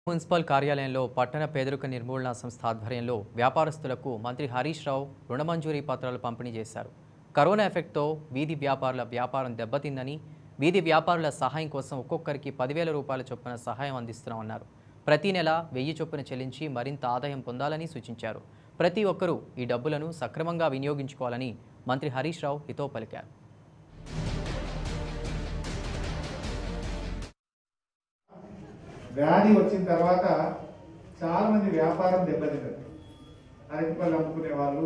municipal కార్యాలయంలో పట్టణ పేదరిక నిర్మూలన సంస్థ ఆధ్వర్యంలో వ్యాపారస్తులకు మంత్రి హరీష్ రావు రుణమంజూరీ పత్రాలు పంపిణీ చేశారు కరోనా ఎఫెక్ట్తో వీధి వ్యాపారుల వ్యాపారం దెబ్బతిందని వీధి వ్యాపారుల సహాయం కోసం ఒక్కొక్కరికి పదివేల రూపాయల చొప్పున సహాయం అందిస్తున్నామన్నారు ప్రతి నెల వెయ్యి చొప్పున చెల్లించి మరింత ఆదాయం పొందాలని సూచించారు ప్రతి ఒక్కరూ ఈ డబ్బులను సక్రమంగా వినియోగించుకోవాలని మంత్రి హరీష్ రావు హితో పలికారు వ్యాధి వచ్చిన తర్వాత చాలా మంది వ్యాపారం దెబ్బతిన్నది అరటిపళ్ళు అమ్ముకునే వాళ్ళు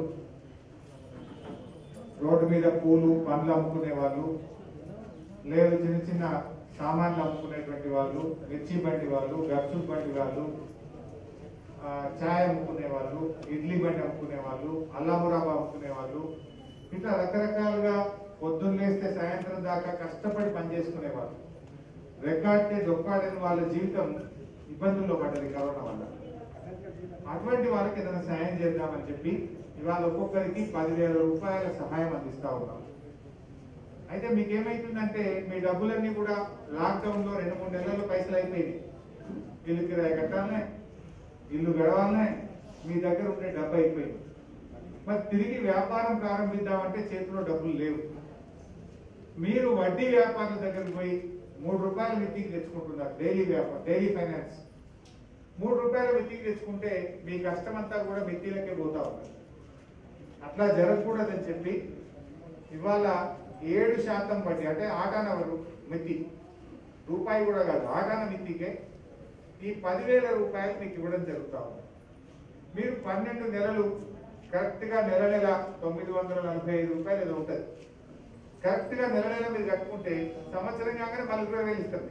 రోడ్డు మీద పూలు పండ్లు అమ్ముకునే వాళ్ళు లేదు చిన్న చిన్న సామాన్లు అమ్ముకునేటువంటి వాళ్ళు మిర్చి బండి వాళ్ళు గప్చుప్ బండి వాళ్ళు ఆ, చాయ్ అమ్ముకునే వాళ్ళు ఇడ్లీ బండి అమ్ముకునే వాళ్ళు అల్లామురాబా అమ్ముకునే వాళ్ళు ఇట్లా రకరకాలుగా పొద్దున్న లేస్తే సాయంత్రం దాకా కష్టపడి పనిచేసుకునే వాళ్ళు రెక్కాడితే దొక్కాడని వాళ్ళ జీవితం ఇబ్బందుల్లో పడ్డది కరోనా వల్ల అటువంటి వాళ్ళకి ఏదైనా సాయం చేద్దామని చెప్పి ఇవాళ ఒక్కొక్కరికి పదివేల రూపాయల సహాయం అందిస్తా ఉన్నాం అయితే మీకు ఏమైతుందంటే మీ డబ్బులన్నీ కూడా లాక్డౌన్ లో రెండు మూడు నెలల్లో పైసలు అయిపోయింది ఇల్లు కిరాయి కట్టాలనే ఇల్లు గడవాలనే మీ దగ్గర ఉండే డబ్బు అయిపోయింది మరి తిరిగి వ్యాపారం ప్రారంభిద్దామంటే చేతిలో డబ్బులు లేవు మీరు వడ్డీ వ్యాపారుల దగ్గరికి పోయి మూడు రూపాయల మిత్తికి తెచ్చుకుంటున్నారు డైలీ వ్యాపారం డైలీ ఫైనాన్స్ మూడు రూపాయల మిత్తికి తెచ్చుకుంటే మీ కష్టమంతా కూడా మిత్తిలకే పోతా ఉంది అట్లా జరగకూడదని చెప్పి ఇవాళ ఏడు శాతం వడ్డీ అంటే ఆటాన మిత్తి రూపాయి కూడా కాదు ఆటాన మిత్తికే ఈ పదివేల రూపాయలు మీకు ఇవ్వడం జరుగుతా ఉంది మీరు పన్నెండు నెలలు కరెక్ట్ గా నెల నెల తొమ్మిది వందల నలభై ఐదు రూపాయలు ఏదో ఉంటుంది కరెక్ట్ గా నెల నెల మీరు కట్టుకుంటే సంవత్సరం కాగానే మళ్ళీ ఇరవై వేలు ఇస్తుంది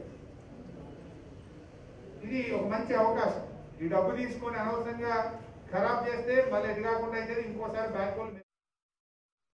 ఇది ఒక మంచి అవకాశం ఈ డబ్బు తీసుకొని అనవసరంగా ఖరాబ్ చేస్తే మళ్ళీ ఎటు కాకుండా అయితే ఇంకోసారి బ్యాంక్ వాళ్ళు